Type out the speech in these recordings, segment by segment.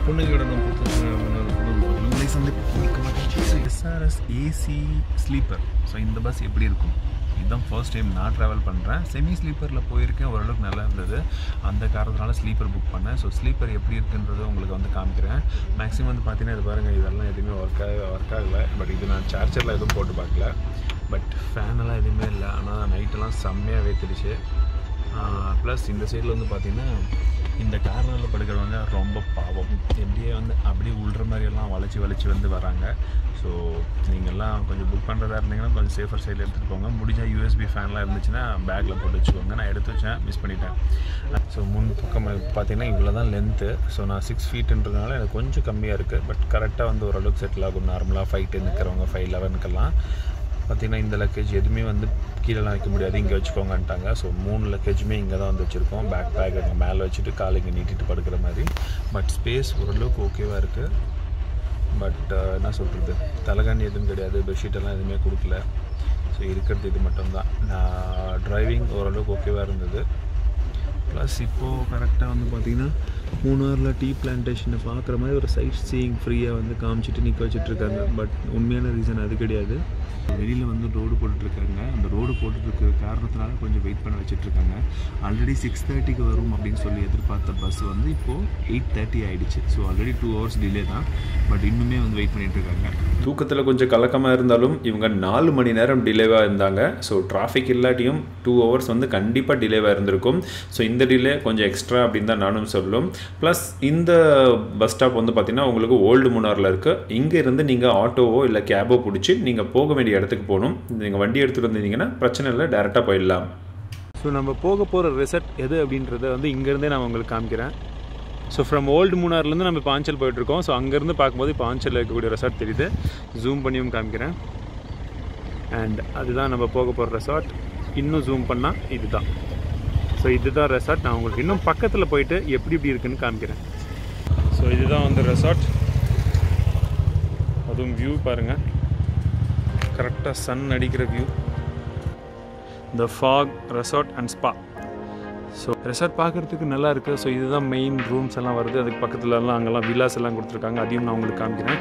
பொண்ணுங்களோட நான் பொறுத்த உங்களை சந்திப்பு எஸ்ஆர்எஸ் ஏசி ஸ்லீப்பர் ஸோ இந்த பஸ் எப்படி இருக்கும் இதுதான் ஃபர்ஸ்ட் டைம் நான் ட்ராவல் பண்ணுறேன் செமி ஸ்லீப்பரில் போயிருக்கேன் ஓரளவுக்கு நல்லா இருந்தது அந்த காரணத்தினால ஸ்லீப்பர் புக் பண்ணேன் ஸோ ஸ்லீப்பர் எப்படி இருக்குன்றது உங்களுக்கு வந்து காமிக்கிறேன் மேக்ஸிமம் வந்து பார்த்தீங்கன்னா இது பாருங்கள் இதெல்லாம் எதுவுமே ஒர்க் ஆக ஒர்க் ஆகலை பட் இது நான் சார்ஜரில் எதுவும் போட்டு பார்க்கல பட் ஃபேனெல்லாம் எதுவுமே இல்லை ஆனால் நைட்டெல்லாம் செம்மையாக வேத்துடுச்சு ப்ளஸ் இந்த சைடில் வந்து பார்த்தீங்கன்னா இந்த கார்னரில் படுக்கிறவங்க ரொம்ப பாவம் எப்படியே வந்து அப்படியே உள்ற மாதிரியெல்லாம் வளைச்சி வளைச்சி வந்து வராங்க ஸோ நீங்கள்லாம் கொஞ்சம் புக் பண்ணுறதா இருந்தீங்கன்னா கொஞ்சம் சேஃபர் சைடில் எடுத்துகிட்டு போங்க முடிஞ்சால் யூஎஸ்பி ஃபேன்லாம் இருந்துச்சுன்னா பேக்கில் போட்டு வச்சுக்கோங்க நான் எடுத்து வச்சேன் மிஸ் பண்ணிட்டேன் ஸோ முன் பக்கம் பார்த்தீங்கன்னா இவ்வளோ தான் லென்த்து ஸோ நான் சிக்ஸ் ஃபீட்டுன்றதுனால எனக்கு கொஞ்சம் கம்மியாக இருக்குது பட் கரெக்டாக வந்து ஓரளவுக்கு செட்டில் ஆகும் நார்மலாக ஃபைவ் டென் இருக்கிறவங்க ஃபைவ் லெவனுக்கெல்லாம் பார்த்தீங்கன்னா இந்த லக்கேஜ் எதுவுமே வந்து கீழெலாம் வைக்க முடியாது இங்கே வச்சுக்கோங்கன்ட்டாங்க ஸோ மூணு லக்கேஜுமே இங்கே தான் வந்து வச்சுருக்கோம் பேக் பேக் அங்கே மேலே வச்சுட்டு காலை இங்கே நீட்டிட்டு படுக்கிற மாதிரி பட் ஸ்பேஸ் ஓரளவுக்கு ஓகேவாக இருக்குது பட் என்ன சொல்கிறது தலைகாணி எதுவும் கிடையாது பெட்ஷீட்டெல்லாம் எதுவுமே கொடுக்கல ஸோ இருக்கிறது இது மட்டும்தான் நான் டிரைவிங் ஓரளவுக்கு ஓகேவாக இருந்தது ப்ளஸ் இப்போது கரெக்டாக வந்து பார்த்திங்கன்னா மூணாரில் டீ பிளான்டேஷனை பார்க்குற மாதிரி ஒரு சைட் சீயிங் ஃப்ரீயாக வந்து காமிச்சிட்டு நிற்க வச்சுட்ருக்காங்க பட் உண்மையான ரீசன் அது கிடையாது வெளியில் வந்து ரோடு போட்டுட்ருக்காங்க அந்த ரோடு போட்டுட்ருக்க காரணத்தினால கொஞ்சம் வெயிட் பண்ண வச்சுட்ருக்காங்க ஆல்ரெடி சிக்ஸ் தேர்ட்டிக்கு வரும் அப்படின்னு சொல்லி எதிர்பார்த்த பஸ் வந்து இப்போது எயிட் தேர்ட்டி ஆகிடுச்சு so already two hours delay தான் பட் இன்னுமே வந்து வெயிட் பண்ணிட்டு இருக்காங்க தூக்கத்தில் கொஞ்சம் கலக்கமாக இருந்தாலும் இவங்க நாலு மணி நேரம் டிலேவாக இருந்தாங்க ஸோ டிராஃபிக் இல்லாட்டியும் டூ ஹவர்ஸ் வந்து கண்டிப்பாக டிலேவாக இருந்திருக்கும் ஸோ இந்த டிலே கொஞ்சம் எக்ஸ்ட்ரா அப்படின்னு தான் நானும் சொல்லும் ப்ளஸ் இந்த பஸ் ஸ்டாப் வந்து பார்த்திங்கன்னா உங்களுக்கு ஓல்டு மூணாரில் இருக்குது இங்கே இருந்து நீங்கள் ஆட்டோவோ இல்லை கேபோ பிடிச்சி நீங்கள் போக வேண்டிய இடத்துக்கு போகணும் நீங்கள் வண்டி எடுத்துகிட்டு வந்தீங்கன்னா பிரச்சனை இல்லை டேரெக்டாக போயிடலாம் ஸோ நம்ம போக போகிற ரிசல்ட் எது அப்படின்றத வந்து இங்கேருந்தே நான் உங்களுக்கு காமிக்கிறேன் ஸோ ஃப்ரம் ஓல்டு மூணார்லேருந்து நம்ம இப்போ ஆஞ்சல் போயிட்டுருக்கோம் ஸோ அங்கேருந்து பார்க்கும்போது இப்போ ஆஞ்சலில் இருக்கக்கூடிய ரெசார்ட் தெரியுது ஜூம் பண்ணியும் காமிக்கிறேன் அண்ட் அதுதான் நம்ம போக போகிற ரெசார்ட் இன்னும் ஜூம் பண்ணால் இதுதான் ஸோ இதுதான் ரெசார்ட் நான் உங்களுக்கு இன்னும் பக்கத்தில் போயிட்டு எப்படி எப்படி இருக்குன்னு காமிக்கிறேன் ஸோ இதுதான் வந்து ரெசார்ட் அதுவும் வியூ பாருங்கள் கரெக்டாக சன் அடிக்கிற view The Fog Resort and Spa so resort பார்க்குறதுக்கு நல்லா இருக்குது ஸோ இதுதான் மெயின் ரூம்ஸ் எல்லாம் வருது அதுக்கு பக்கத்துலலாம் அங்கெல்லாம் வில்லாஸ் எல்லாம் கொடுத்துருக்காங்க அதையும் நான் உங்களுக்கு காமிக்கிறேன்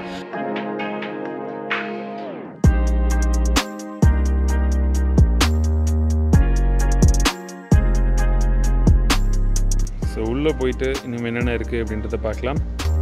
ஸோ உள்ளே போயிட்டு இன்னும் என்னென்ன இருக்குது அப்படின்றத பார்க்கலாம்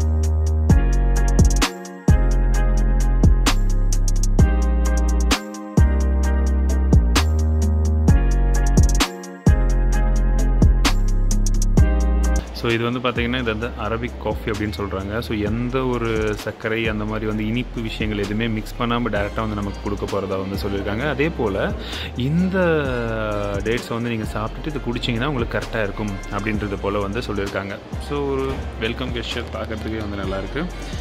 ஸோ இது வந்து பார்த்திங்கன்னா இது வந்து அரபிக் காஃபி அப்படின்னு சொல்கிறாங்க ஸோ எந்த ஒரு சர்க்கரை அந்த மாதிரி வந்து இனிப்பு விஷயங்கள் எதுவுமே மிக்ஸ் பண்ணாமல் டேரெக்டாக வந்து நமக்கு கொடுக்க போகிறதா வந்து சொல்லியிருக்காங்க அதே போல் இந்த டேட்ஸை வந்து நீங்கள் சாப்பிட்டுட்டு இது குடிச்சிங்கன்னா உங்களுக்கு கரெக்டாக இருக்கும் அப்படின்றது போல் வந்து சொல்லியிருக்காங்க ஸோ ஒரு வெல்கம் கெஸ்டர் பார்க்குறதுக்கே வந்து நல்லாயிருக்கு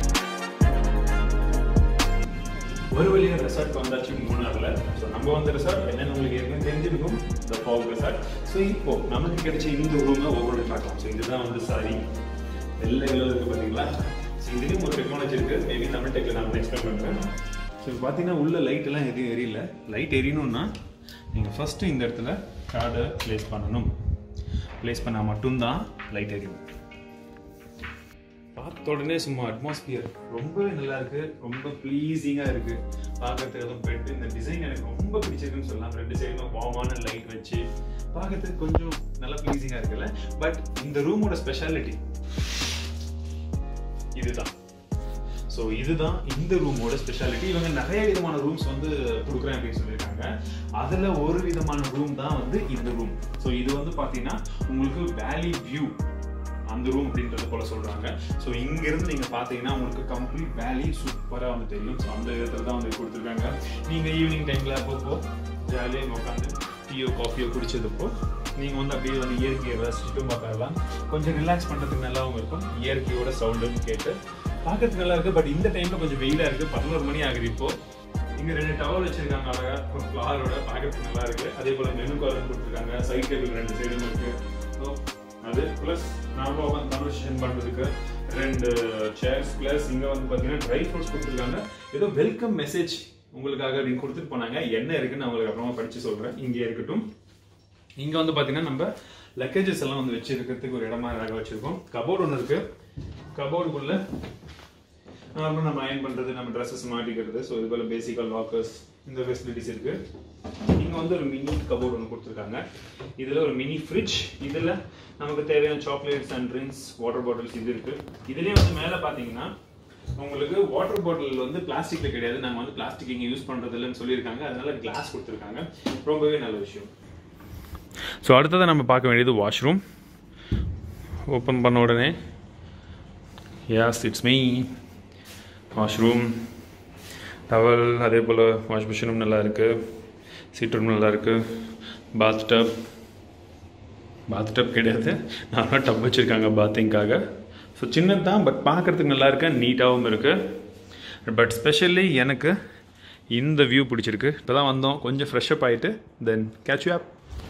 ஒரு வழியாக ரெசார்ட் வந்தாச்சு மூணாரில் ஸோ நம்ம வந்த ரெசார்ட் என்னென்னு உங்களுக்கு ஏற்கனவே தெரிஞ்சிருக்கும் இந்த ஃபாக் ரெசார்ட் ஸோ இப்போ நமக்கு கிடைச்ச இந்த ரூமை ஒவ்வொரு பார்க்கலாம் ஸோ இதுதான் வந்து சாரி வெள்ளை கலர் இருக்குது பார்த்தீங்களா ஸோ இதுலேயும் ஒரு டெக்னாலஜி இருக்குது மேபி தமிழ் டெக்கில் நான் எக்ஸ்பிளைன் பண்ணுறேன் ஸோ பார்த்தீங்கன்னா உள்ள லைட் எல்லாம் எதுவும் எரியல லைட் எரியணும்னா நீங்கள் ஃபஸ்ட்டு இந்த இடத்துல கார்டை ப்ளேஸ் பண்ணணும் ப்ளேஸ் பண்ணால் மட்டும்தான் லைட் எரியும் பார்த்த உடனே சும்மா அட்மாஸ்பியர் ரொம்பவே நல்லா இருக்கு ரொம்ப ப்ளீஸிங்காக இருக்கு பார்க்கறதுக்கு அதுவும் பெட் இந்த டிசைன் எனக்கு ரொம்ப பிடிச்சிருக்குன்னு சொல்லலாம் ரெண்டு சைடும் வார்மான லைட் வச்சு பார்க்கறதுக்கு கொஞ்சம் நல்லா ப்ளீஸிங்காக இருக்குல்ல பட் இந்த ரூமோட ஸ்பெஷாலிட்டி இதுதான் ஸோ இதுதான் இந்த ரூமோட ஸ்பெஷாலிட்டி இவங்க நிறைய விதமான ரூம்ஸ் வந்து கொடுக்குறேன் அப்படின்னு சொல்லியிருக்காங்க அதில் ஒரு விதமான ரூம் தான் வந்து இந்த ரூம் ஸோ இது வந்து பார்த்தீங்கன்னா உங்களுக்கு வேலி வியூ அந்த ரூம் அப்படின்றத போல சொல்றாங்க ஸோ இங்க இருந்து நீங்க பாத்தீங்கன்னா உங்களுக்கு கம்ப்ளீட் வேலி சூப்பரா வந்து தெரியும் ஸோ அந்த விதத்துல தான் வந்து கொடுத்துருக்காங்க நீங்க ஈவினிங் டைம்ல அப்பப்போ ஜாலியாக உட்காந்து டீயோ காஃபியோ குடிச்சதுப்போ நீங்க வந்து அப்படியே வந்து இயற்கையை ரசிச்சுட்டும் பார்க்கலாம் கொஞ்சம் ரிலாக்ஸ் பண்றதுக்கு நல்லாவும் இருக்கும் இயற்கையோட சவுண்டுன்னு கேட்டு பார்க்கறதுக்கு நல்லா இருக்கு பட் இந்த டைம்ல கொஞ்சம் வெயிலா இருக்கு பதினோரு மணி ஆகுது இப்போ இங்க ரெண்டு டவர் வச்சிருக்காங்க அழகா ஒரு ஃபிளாரோட பார்க்கறதுக்கு நல்லா இருக்கு அதே போல மெனு கார்டு கொடுத்துருக்காங்க சைட் டேபிள் ரெண்டு சைடும் இருக்கு ஸோ அது ப்ளஸ் நாமளும் உட்காந்து கன்வர்சேஷன் பண்ணுறதுக்கு ரெண்டு சேர்ஸ் ப்ளஸ் இங்கே வந்து பார்த்தீங்கன்னா ட்ரை ஃப்ரூட்ஸ் கொடுத்துருக்காங்க ஏதோ வெல்கம் மெசேஜ் உங்களுக்காக அப்படின்னு கொடுத்துட்டு போனாங்க என்ன இருக்குன்னு நான் உங்களுக்கு அப்புறமா படித்து சொல்கிறேன் இங்கே இருக்கட்டும் இங்கே வந்து பார்த்தீங்கன்னா நம்ம லக்கேஜஸ் எல்லாம் வந்து வச்சிருக்கிறதுக்கு ஒரு இடமா அழகாக வச்சிருக்கோம் கபோர்ட் ஒன்று இருக்கு கபோர்டுக்குள்ள நார்மலாக நம்ம அயன் பண்ணுறது நம்ம ட்ரெஸ்ஸஸ் மாட்டிக்கிறது ஸோ இது போல் பேசிக்கல் லாக்கர்ஸ் இந்த ஃபெசிலிட்டிஸ் இருக்கு இங்கே வந்து ஒரு மினி கபோர்டு ஒன்று கொடுத்துருக்காங்க இதில் ஒரு மினி ஃப்ரிட்ஜ் இதில் நமக்கு தேவையான chocolates and drinks water bottles இது இருக்கு இதுலேயே வந்து மேலே பார்த்தீங்கன்னா உங்களுக்கு வாட்டர் பாட்டில் வந்து பிளாஸ்டிக்ல கிடையாது நாங்கள் வந்து பிளாஸ்டிக் இங்கே யூஸ் பண்ணுறது இல்லைன்னு சொல்லியிருக்காங்க அதனால கிளாஸ் கொடுத்துருக்காங்க ரொம்பவே நல்ல விஷயம் ஸோ அடுத்ததை நம்ம பார்க்க வேண்டியது வாஷ்ரூம் ஓப்பன் பண்ண உடனே yes it's me washroom towel அதே போல் வாஷ் மிஷினும் நல்லா இருக்குது சீட் ரூம் நல்லா இருக்குது பாத் டப் பாத் டப் கிடையாது நார்மலாக டப் வச்சுருக்காங்க பாத்திங்காக ஸோ சின்னது தான் பட் பார்க்குறதுக்கு நல்லா இருக்கு நீட்டாகவும் இருக்குது பட் ஸ்பெஷலி எனக்கு இந்த வியூ பிடிச்சிருக்கு இப்போ தான் வந்தோம் கொஞ்சம் ஃப்ரெஷ்அப் ஆகிட்டு தென் கேட்ச் ஆப்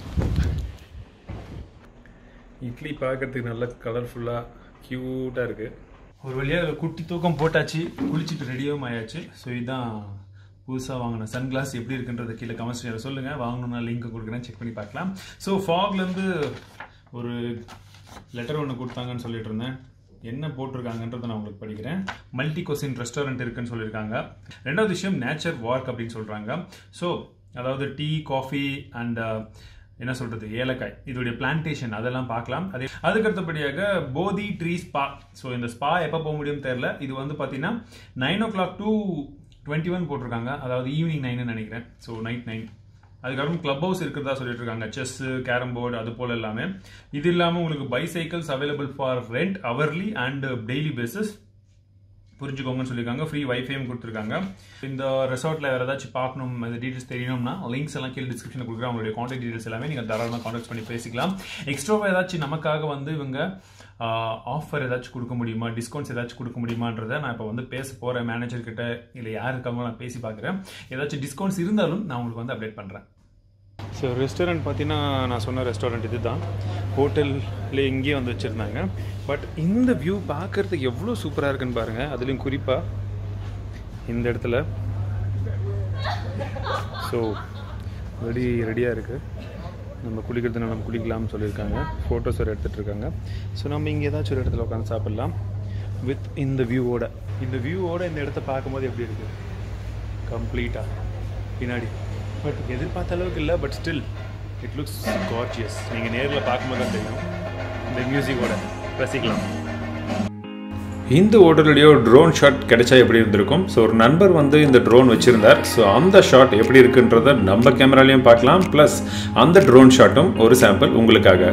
இட்லி பார்க்கறதுக்கு நல்ல கலர்ஃபுல்லாக க்யூட்டாக இருக்குது ஒரு வழியாக குட்டி தூக்கம் போட்டாச்சு குளிச்சுட்டு ரெடியாகவும் ஆயாச்சு ஸோ இதுதான் புதுசாக வாங்கின சன்கிளாஸ் எப்படி இருக்குன்றத கீழே கமெண்ட்ஸ் சொல்லுங்கள் வாங்கணும்னா லிங்க் கொடுக்குறேன் செக் பண்ணி பார்க்கலாம் ஸோ ஃபாக்லேருந்து ஒரு லெட்டர் ஒன்று கொடுத்தாங்கன்னு சொல்லிட்டு இருந்தேன் என்ன போட்டிருக்காங்கன்றதை நான் உங்களுக்கு படிக்கிறேன் மல்டி கொஸ்டின் ரெஸ்டாரண்ட் இருக்குன்னு சொல்லியிருக்காங்க ரெண்டாவது விஷயம் நேச்சர் வார்க் அப்படின்னு சொல்கிறாங்க ஸோ அதாவது டீ காஃபி அண்ட் என்ன சொல்றது ஏலக்காய் இதோடைய பிளான்டேஷன் அதெல்லாம் பார்க்கலாம் அதே அதுக்கு அடுத்தபடியாக போதி ட்ரீ ஸ்பா ஸோ இந்த ஸ்பா எப்போ போக முடியும் தெரியல இது வந்து பார்த்தீங்கன்னா nine o'clock to twenty one போட்டிருக்காங்க அதாவது ஈவினிங் நைன்னு நினைக்கிறேன் ஸோ நைட் நைன் அதுக்கப்புறம் கிளப் ஹவுஸ் இருக்கிறதா சொல்லிட்டு இருக்காங்க செஸ் கேரம் போர்டு அது போல எல்லாமே இது இல்லாமல் உங்களுக்கு bicycles available for rent hourly and daily basis புரிஞ்சுக்கோங்கன்னு சொல்லியிருக்காங்க ஃப்ரீ வைஃபையும் கொடுத்துருக்காங்க இந்த ரெசார்ட்ல வேற ஏதாச்சும் பார்க்கணும் அந்த டீடைல்ஸ் தெரியணும்னா லிங்க்ஸ் எல்லாம் கீழே டிஸ்கிரிப்ஷனில் கொடுக்குறேன் அவங்களுடைய கான்டாக்ட் டீடைல்ஸ் எல்லாமே நீங்கள் தாராளமாக கான்டாக்ட் பண்ணி பேசிக்கலாம் எக்ஸ்ட்ராவாக ஏதாச்சும் நமக்காக வந்து இவங்க ஆஃபர் ஏதாச்சும் கொடுக்க முடியுமா டிஸ்கவுண்ட்ஸ் ஏதாச்சும் கொடுக்க முடியுமான்றதை நான் இப்போ வந்து பேச போகிறேன் மேனேஜர் கிட்ட இல்லை யார் இருக்காங்களோ நான் பேசி பார்க்குறேன் ஏதாச்சும் டிஸ்கவுண்ட்ஸ் இருந்தாலும் நான் உங்களுக்கு வந்து அப்டேட் பண்ணுறேன் ஸோ ரெஸ்டாரண்ட் பார்த்தீங்கன்னா நான் சொன்ன ரெஸ்டாரண்ட் இது தான் ஹோட்டலில் இங்கேயே வந்து வச்சுருந்தாங்க பட் இந்த வியூ பார்க்குறதுக்கு எவ்வளோ சூப்பராக இருக்குன்னு பாருங்கள் அதுலேயும் குறிப்பாக இந்த இடத்துல ஸோ ரெடி ரெடியாக இருக்குது நம்ம குளிக்கிறதுனால நம்ம குளிக்கலாம்னு சொல்லியிருக்காங்க ஃபோட்டோஸ் வேறு எடுத்துகிட்டு இருக்காங்க ஸோ நம்ம இங்கே ஏதாச்சும் ஒரு இடத்துல உட்காந்து சாப்பிட்லாம் வித் இந்த வியூவோட இந்த வியூவோட இந்த இடத்த பார்க்கும்போது எப்படி இருக்குது கம்ப்ளீட்டாக பின்னாடி பட் எதிர்பார்த்த அளவுக்கு இல்லை but still it looks gorgeous நீங்கள் நேரில் பார்க்கும்போது தான் தெரியும் இந்த மியூசிக்கோட ரசிக்கலாம் இந்த ஹோட்டலுடைய ட்ரோன் ஷாட் கிடைச்சா எப்படி இருந்திருக்கும் ஸோ ஒரு நண்பர் வந்து இந்த ட்ரோன் வச்சுருந்தார் ஸோ அந்த ஷாட் எப்படி இருக்குன்றத நம்ம கேமராலையும் பார்க்கலாம் ப்ளஸ் அந்த ட்ரோன் ஷாட்டும் ஒரு சாம்பிள் உங்களுக்காக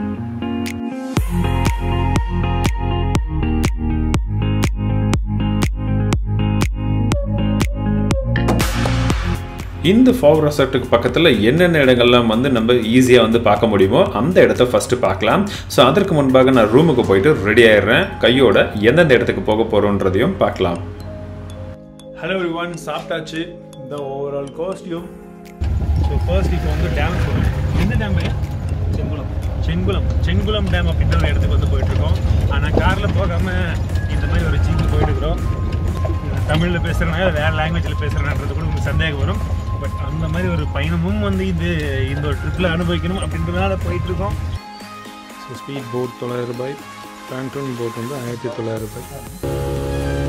இந்த ஃபாக் ரெசார்ட்டுக்கு பக்கத்தில் என்னென்ன இடங்கள்லாம் வந்து நம்ம ஈஸியாக வந்து பார்க்க முடியுமோ அந்த இடத்த ஃபஸ்ட்டு பார்க்கலாம் ஸோ அதற்கு முன்பாக நான் ரூமுக்கு போயிட்டு ரெடி ஆயிடுறேன் கையோட எந்தெந்த இடத்துக்கு போக போகிறோன்றதையும் பார்க்கலாம் ஹலோ எவ்ரி ஒன் சாப்பிட்டாச்சு இந்த ஓவரால் காஸ்டியூம் ஸோ ஃபர்ஸ்ட் இப்போ வந்து டேம் போகணும் எந்த டேம் செங்குளம் செங்குளம் செங்குளம் டேம் அப்படின்ற ஒரு இடத்துக்கு வந்து போயிட்டுருக்கோம் ஆனால் காரில் போகாமல் இந்த மாதிரி ஒரு ஜீப்பில் போயிட்டுருக்குறோம் தமிழில் பேசுகிறனால வேறு லாங்குவேஜில் பேசுகிறேன்றது கூட உங்களுக்கு சந்தேகம் வரும் பட் அந்த மாதிரி ஒரு பயணமும் வந்து இது இந்த ஒரு ட்ரிப்பில் அனுபவிக்கணும் அப்படின்றதுனால போயிட்டுருக்கோம் ஸோ ஸ்பீட் போட் தொள்ளாயிரம் ரூபாய் பேண்டூன் போட் வந்து ஆயிரத்தி தொள்ளாயிரம் ரூபாய்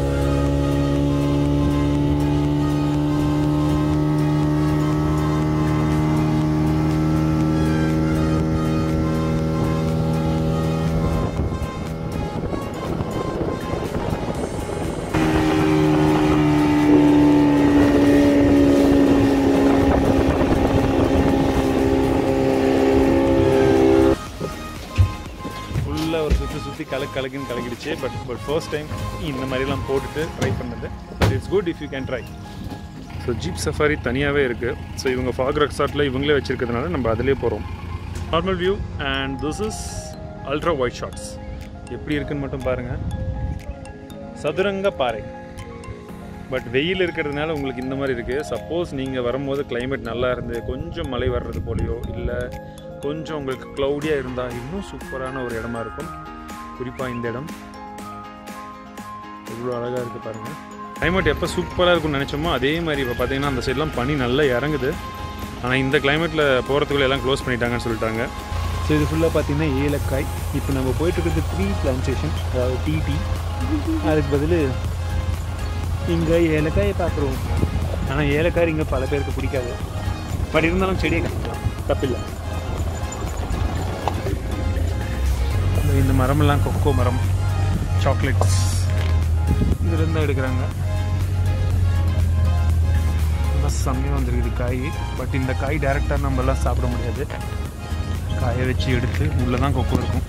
ஃபுல்லாக ஒரு சுற்றி சுற்றி கலக்கு கலக்குன்னு கலக்கிடுச்சு பட் பட் ஃபர்ஸ்ட் டைம் இந்த மாதிரிலாம் போட்டுட்டு ட்ரை பண்ணது but it's good if you can try so jeep safari தனியாகவே இருக்குது ஸோ இவங்க ஃபாக் ரெசார்ட்டில் இவங்களே வச்சுருக்கிறதுனால நம்ம அதிலே போகிறோம் normal view and this is ultra wide shots எப்படி இருக்குன்னு மட்டும் பாருங்கள் சதுரங்க பாறை பட் வெயில் இருக்கிறதுனால உங்களுக்கு இந்த மாதிரி இருக்குது சப்போஸ் நீங்கள் வரும்போது climate நல்லா இருந்து கொஞ்சம் மழை வர்றது போலையோ இல்லை கொஞ்சம் உங்களுக்கு க்ளவுடியாக இருந்தால் இன்னும் சூப்பரான ஒரு இடமா இருக்கும் குறிப்பாக இந்த இடம் எவ்வளோ அழகாக இருக்குது பாருங்கள் climate எப்போ சூப்பராக இருக்கும்னு நினச்சோமோ அதே மாதிரி இப்போ பார்த்தீங்கன்னா அந்த சைட்லாம் பனி நல்லா இறங்குது ஆனால் இந்த கிளைமேட்டில் போகிறதுக்குள்ள எல்லாம் க்ளோஸ் பண்ணிட்டாங்கன்னு சொல்லிட்டாங்க ஸோ இது ஃபுல்லாக பார்த்தீங்கன்னா ஏலக்காய் இப்போ நம்ம போயிட்டு இருக்கிறது ட்ரீ பிளான்டேஷன் அதாவது டிடி அதுக்கு பதில் இங்கே ஏலக்காயை பார்க்குறோம் ஆனால் ஏலக்காய் இங்கே பல பேருக்கு பிடிக்காது பட் இருந்தாலும் செடியை கட்டலாம் தப்பில்லை இந்த- இந்த மரமெல்லாம் கொக்கோ மரம் சாக்லேட்ஸ் இதுலேருந்து தான் எடுக்கிறாங்க ரொம்ப செம்மையாக வந்துருக்குது காய் பட் இந்த காய் டேரெக்டாக நம்மலாம் சாப்பிட முடியாது காய வச்சு எடுத்து உள்ளே தான் கொக்கோ இருக்கும்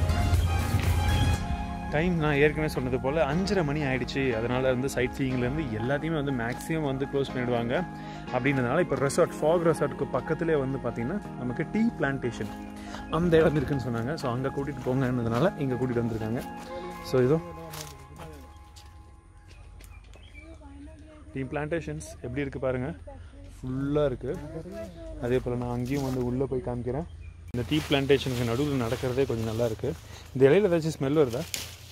டைம் நான் ஏற்கனவே சொன்னது போல் அஞ்சரை மணி ஆயிடுச்சு அதனால் வந்து சைட் சீயிங்லேருந்து எல்லாத்தையுமே வந்து மேக்ஸிமம் வந்து க்ளோஸ் பண்ணிடுவாங்க அப்படின்றதுனால இப்போ ரெசார்ட் ஃபாக் ரெசார்ட்டுக்கு பக்கத்துலேயே வந்து பார்த்திங்கன்னா நமக்கு டீ பிளான்டேஷன் அந்த இடம் இருக்குன்னு சொன்னாங்க ஸோ அங்கே கூட்டிகிட்டு போங்கன்றதுனால இங்கே கூட்டிகிட்டு வந்திருக்காங்க ஸோ இதோ டீ பிளான்டேஷன்ஸ் எப்படி இருக்குது பாருங்கள் ஃபுல்லாக இருக்குது அதே போல் நான் அங்கேயும் வந்து உள்ளே போய் காமிக்கிறேன் இந்த டீ பிளான்டேஷனுக்கு நடுவில் நடக்கிறதே கொஞ்சம் நல்லா இருக்குது இந்த இலையில ஏதாச்சும் ஸ்மெல் வருதா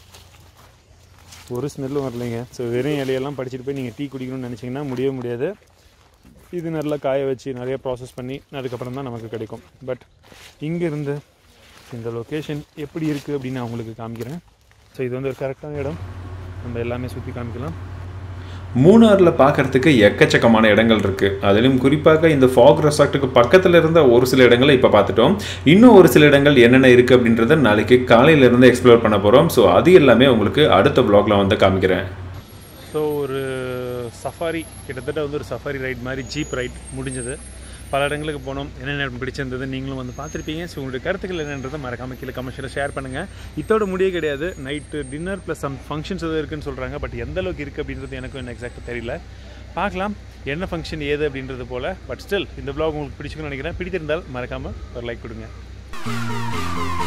ஒரு ஸ்மெல்லும் வரலைங்க ஸோ வெறும் இலையெல்லாம் படிச்சுட்டு போய் நீங்கள் டீ குடிக்கணும்னு நினச்சிங்கன்னா முடியவே முடியாது இது நல்லா காய வச்சு நிறைய ப்ராசஸ் பண்ணி அதுக்கப்புறம் தான் நமக்கு கிடைக்கும் பட் இங்கேருந்து இந்த லொக்கேஷன் எப்படி இருக்குது அப்படின்னு நான் உங்களுக்கு காமிக்கிறேன் ஸோ இது வந்து ஒரு கரெக்டான இடம் நம்ம எல்லாமே சுற்றி காமிக்கலாம் மூணாறில் பார்க்கறதுக்கு எக்கச்சக்கமான இடங்கள் இருக்குது அதிலும் குறிப்பாக இந்த ஃபாக் ரெசார்ட்டுக்கு பக்கத்தில் இருந்த ஒரு சில இடங்களை இப்போ பார்த்துட்டோம் இன்னும் ஒரு சில இடங்கள் என்னென்ன இருக்குது அப்படின்றத நாளைக்கு காலையிலேருந்து எக்ஸ்ப்ளோர் பண்ண போகிறோம் ஸோ அது எல்லாமே உங்களுக்கு அடுத்த வ்ளாகில் வந்து காமிக்கிறேன் ஸோ ஒரு சஃபாரி கிட்டத்தட்ட வந்து ஒரு சஃபாரி ரைட் மாதிரி ஜீப் ரைட் முடிஞ்சது பல இடங்களுக்கு போனோம் என்னென்ன இடம் பிடிச்சிருந்தது நீங்களும் வந்து பார்த்துருப்பீங்க ஸோ உங்களுடைய கருத்துக்கள் என்னன்றதை மறக்காம கீழே கமெண்ட்ஸில் ஷேர் பண்ணுங்கள் இதோட முடியே கிடையாது night dinner plus some functions எதுவும் இருக்குன்னு சொல்கிறாங்க பட் எந்த அளவுக்கு இருக்குது அப்படின்றது எனக்கும் என்ன எக்ஸாக்டாக தெரியல பார்க்கலாம் என்ன ஃபங்க்ஷன் ஏது அப்படின்றது போல் பட் ஸ்டில் இந்த vlog உங்களுக்கு பிடிச்சிருக்குன்னு நினைக்கிறேன் பிடித்திருந்தால் மறக்காமல் ஒரு லைக் கொடுங்க